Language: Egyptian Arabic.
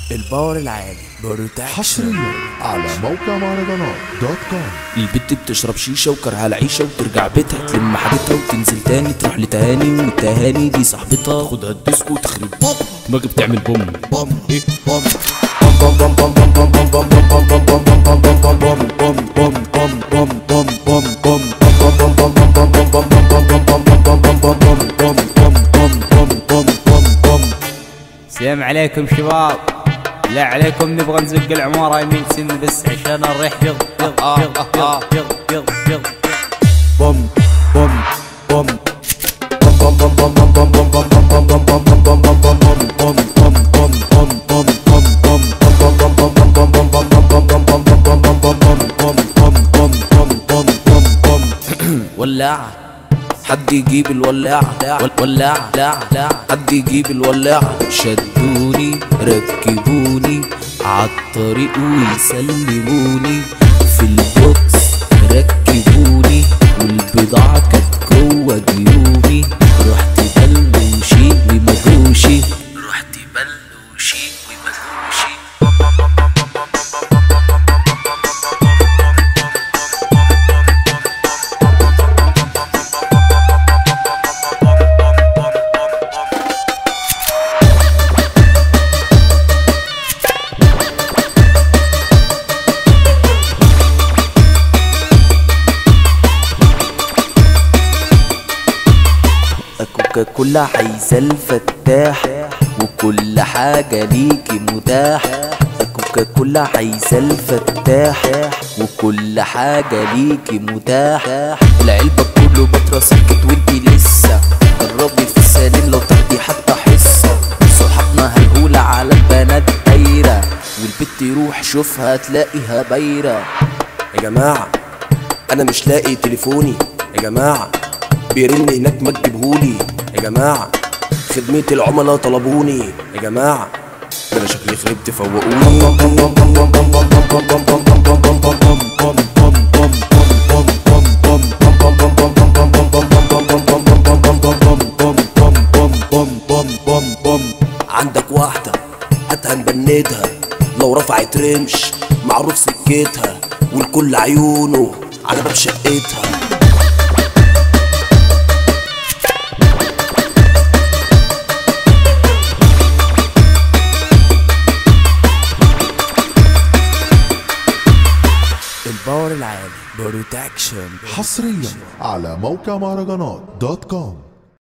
الباور العالي بروتكشن حصريا على موقع مهرجانات دوت كوم البت بتشرب شيشة وكرها العيشة وترجع بيتها تلم حاجتها وتنزل تاني تروح لتهاني والتهاني دي صاحبتها خدها الديسكو وتخرب دماغي بتعمل بوم بوم ايه بوم السلام عليكم شباب لا عليكم نبغى نزق العمارة يمين سن بس عشان الريح يغ يغ يغ يغ يغ يغ يغ بوم بوم بوم ولاعة حد يجيب الولاعة ولاعة لا لا حد يجيب الولاعة شدوني ركبوني عالطريق ويسلموني في البوكس ركبوني والبضاعة كانت جوه جيوبي رحت بلوشي ومدوشي رحت بلوشي ومدوشي كوكا كولا عايزة الفتاح وكل حاجة ليكي متاح كوكا كولا عايزة الفتاح وكل حاجة ليكي متاح العلبة كله بطرة سكت وانتي لسه جربي في السليم لو تاخدي حتى حصة صحابنا هنقول على البنات دايرة والبت يروح شوفها تلاقيها بايرة يا جماعة أنا مش لاقي تليفوني يا جماعة بيرن هناك ما تجيبهولي يا جماعة خدمة العملاء طلبوني يا جماعة ده أنا شكلي خربت فوقوني عندك واحدة هاتها نبندها لو رفعت رمش معروف سكتها والكل عيونه على باب شقتها الباور العالي بروتكشن حصريا على موقع مهرجانات دوت كوم